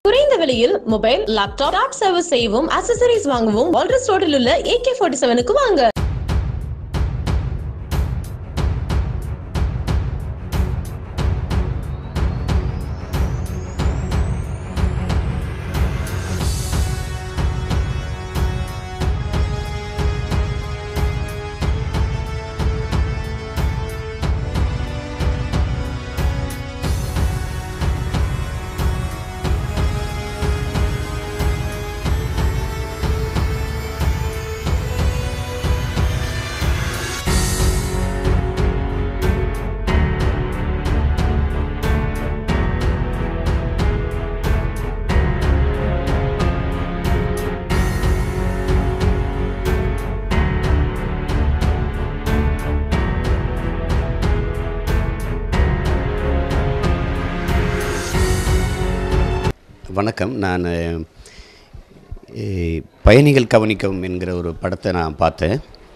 குறைந்த விலையில் mobile laptop top service செய்யவும் அசசரிஸ் வாங்கவும் வால்ரஸ் ரோடில் உள்ள ஏகே ஃபார்ட்டி செவனுக்கு வாங்க வணக்கம் நான் அஹ், பயணிகள் கவனிக்கவும் என்கிற ஒரு படத்தை நான் பார்த்தேன்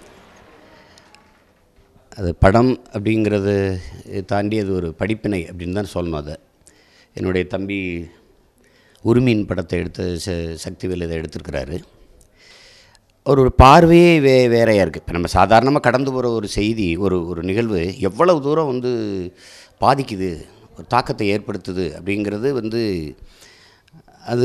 அது படம் அப்படிங்கிறது தாண்டி அது ஒரு படிப்பினை அப்படின்னு தான் சொல்லணும் அதை என்னுடைய தம்பி உரிமையின் படத்தை எடுத்து ச சக்திவேல் இதை எடுத்திருக்கிறாரு ஒரு ஒரு பார்வையே வே வேறையாக இருக்குது இப்போ நம்ம சாதாரணமாக கடந்து போகிற ஒரு செய்தி ஒரு ஒரு நிகழ்வு எவ்வளவு தூரம் வந்து பாதிக்குது ஒரு தாக்கத்தை ஏற்படுத்துது அப்படிங்கிறது வந்து அது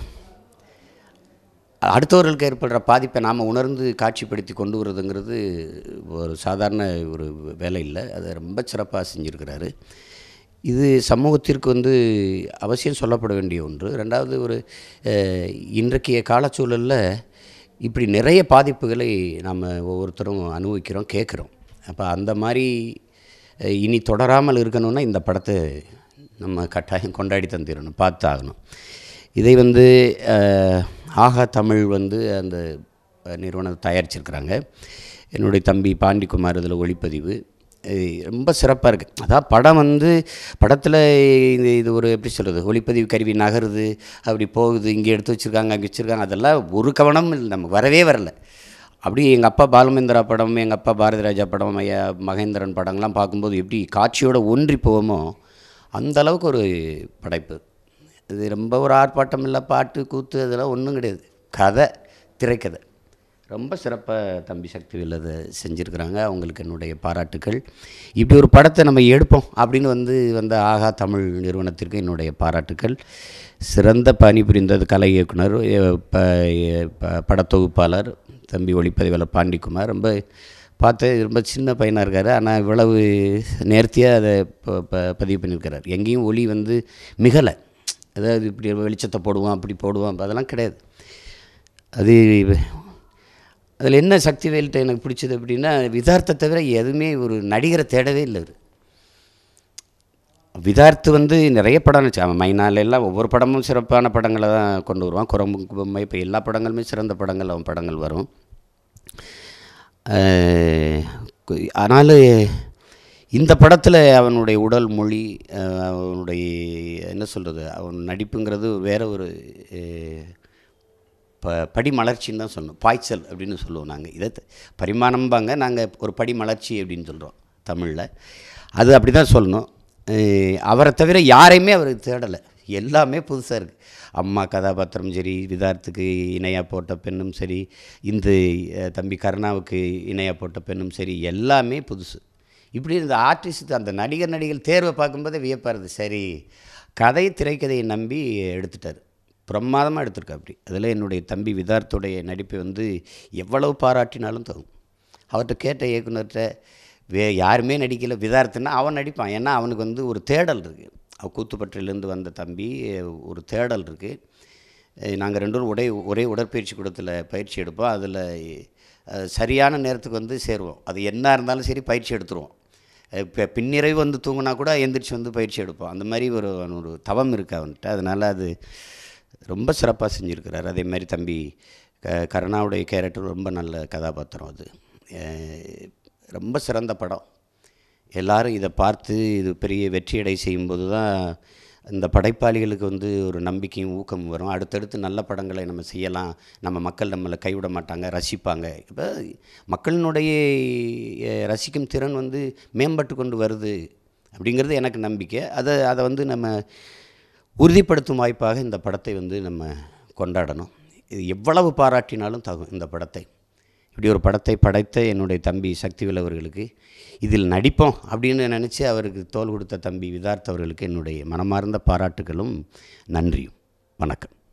அடுத்தவர்களுக்கு ஏற்படுற பாதிப்பை நாம் உணர்ந்து காட்சிப்படுத்தி கொண்டு வரதுங்கிறது ஒரு சாதாரண ஒரு வேலை இல்லை அதை ரொம்ப சிறப்பாக செஞ்சுருக்கிறாரு இது சமூகத்திற்கு வந்து அவசியம் சொல்லப்பட வேண்டிய ஒன்று ரெண்டாவது ஒரு அஹ், இன்றைக்கிய காலச்சூழலில் இப்படி நிறைய பாதிப்புகளை நாம் ஒவ்வொருத்தரும் அனுபவிக்கிறோம் கேட்குறோம் அப்போ அந்த மாதிரி அஹ், இனி தொடராமல் இருக்கணும்னா இந்த படத்தை நம்ம கட்டாயம் கொண்டாடி தந்திரணும் பார்த்தாகணும் இதை வந்து அஹ், ஆகா தமிழ் வந்து அந்த அஹ், நிறுவனம் தயாரிச்சிருக்கிறாங்க என்னுடைய தம்பி பாண்டிக்குமார் இதில் ஒளிப்பதிவு இது ரொம்ப சிறப்பாக இருக்குது அதான் படம் வந்து படத்தில் இது இது ஒரு எப்படி சொல்கிறது ஒளிப்பதிவு கருவி நகருது அப்படி போகுது இங்கே எடுத்து வச்சுருக்காங்க அங்கே வச்சுருக்காங்க அதெல்லாம் ஒரு கவனம் இல்லை நமக்கு வரவே வரல அப்படி எங்கள் அப்பா பாலுமேந்திரா படம் எங்கள் அப்பா பாரதி ராஜா படம் ஐயா மகேந்திரன் படங்கள்லாம் பார்க்கும்போது எப்படி காட்சியோட ஒன்றி போவோமோ அந்த அளவுக்கு ஒரு படைப்பு இது ரொம்ப ஒரு ஆர்ப்பாட்டம் இல்லை பாட்டு கூத்து அதெல்லாம் ஒன்றும் கிடையாது கதை திரைக்கதை ரொம்ப சிறப்பாக தம்பி சக்திவேல் அதை செஞ்சுருக்கிறாங்க அவங்களுக்கு என்னுடைய பாராட்டுக்கள் இப்படி ஒரு படத்தை நம்ம எடுப்போம் அப்படின்னு வந்து வந்த ஆகா தமிழ் நிறுவனத்திற்கு என்னுடைய பாராட்டுக்கள் சிறந்த பணி புரிந்தது கலை இயக்குனர் எ- ப- எ- ப- படத்தொகுப்பாளர் தம்பி ஒளிப்பதிவாளர் பாண்டிக்குமார் ரொம்ப பார்த்து ரொம்ப சின்ன பையனாக இருக்கார் ஆனால் இவ்வளவு நேர்த்தியாக அதை ப- ப- பதிவு பண்ணியிருக்கிறார் எங்கேயும் ஒளி வந்து மிகலை அதாவது இப்படி வெளிச்சத்தை போடுவான் அப்படி போடுவான் அதெல்லாம் கிடையாது அது அதில் என்ன சக்திவேல்கிட்ட எனக்கு பிடிச்சது அப்படின்னா விதார்த்தை தவிர எதுவுமே ஒரு நடிகரை தேடவே இல்லை அவர் விதார்த்து வந்து நிறைய படம் இருந்துச்சு அவன் மைனால எல்லாம் ஒவ்வொரு படமும் சிறப்பான படங்களை தான் கொண்டு வருவான் குரம்பு பொம்மை இப்போ எல்லா படங்களுமே சிறந்த படங்கள் அவன் படங்கள் வரும் அஹ் கு- ஆனாலும் இந்த படத்தில் அவனுடைய உடல் மொழி அஹ் அவனுடைய என்ன சொல்கிறது அவன் நடிப்புங்கிறது வேற ஒரு அஹ், ப படிமலர்ச்சின்னு தான் சொல்லணும் பாய்ச்சல் அப்படின்னு சொல்லுவோம் நாங்கள் இதை த- பரிமாணம்பாங்க நாங்கள் ஒரு படிமலர்ச்சி அப்படின்னு சொல்கிறோம் தமிழில் அது அப்படி தான் சொல்லணும் அஹ் அவரை தவிர யாரையுமே அவர் தேடலை எல்லாமே புதுசாக இருக்குது அம்மா கதாபாத்திரம் சரி விதார்த்துக்கு இணையாக போட்ட பெண்ணும் சரி இந்த அஹ், தம்பி கருணாவுக்கு இணையாக போட்ட பெண்ணும் சரி எல்லாமே புதுசு இப்படி இந்த ஆர்டிஸ்ட் அந்த நடிகர் நடிகர் தேர்வை பார்க்கும்போதே வியப்பாருது சரி கதை திரைக்கதையை நம்பி எடுத்துட்டார் பிரமாதமாக எடுத்திருக்கா அப்படி அதில் என்னுடைய தம்பி விதார்த்துடைய நடிப்பை வந்து எவ்வளவு பாராட்டினாலும் தகும் அவர்கிட்ட கேட்ட இயக்குனர்கிட்ட வே யாருமே நடிக்கல விதார்த்துன்னா அவன் நடிப்பான் ஏன்னா அவனுக்கு வந்து ஒரு தேடல் இருக்குது அவ கூத்துப்பட்டிலேருந்து வந்த தம்பி ஒரு தேடல் இருக்குது நாங்கள் ரெண்டு பேரும் ஒரே ஒரே உடற்பயிற்சி கூடத்தில் பயிற்சி எடுப்போம் அதில் சரியான நேரத்துக்கு வந்து சேருவோம் அது என்ன இருந்தாலும் சரி பயிற்சி எடுத்துருவோம் இப்போ பின்னிறைவு வந்து தூங்கினா கூட எந்திரிச்சு வந்து பயிற்சி எடுப்போம் அந்த மாதிரி ஒரு அவன் ஒரு தவம் இருக்குது அவன்கிட்ட அதனால் அது ரொம்ப சிறப்பாக செஞ்சுருக்கிறார் அதே மாதிரி தம்பி க கருணாவுடைய கேரக்டர் ரொம்ப நல்ல கதாபாத்திரம் அது அஹ் ரொம்ப சிறந்த படம் எல்லாரும் இதை பார்த்து இது பெரிய வெற்றியடை செய்யும்போது தான் இந்த படைப்பாளிகளுக்கு வந்து ஒரு நம்பிக்கையும் ஊக்கமும் வரும் அடுத்தடுத்து நல்ல படங்களை நம்ம செய்யலாம் நம்ம மக்கள் நம்மளை கைவிட மாட்டாங்க ரசிப்பாங்க இப்போ மக்களினுடைய அஹ், ரசிக்கும் திறன் வந்து மேம்பட்டு கொண்டு வருது அப்படிங்கிறது எனக்கு நம்பிக்கை அதை அதை வந்து நம்ம உறுதிப்படுத்தும் வாய்ப்பாக இந்த படத்தை வந்து நம்ம கொண்டாடணும் இது எவ்வளவு பாராட்டினாலும் தகும் இந்த படத்தை இப்படி ஒரு படத்தை படைத்த என்னுடைய தம்பி சக்திவேல் அவர்களுக்கு இதில் நடிப்போம் அப்படின்னு நினச்சி அவருக்கு தோல் கொடுத்த தம்பி விதார்த் அவர்களுக்கு என்னுடைய மனமார்ந்த பாராட்டுகளும் நன்றியும் வணக்கம்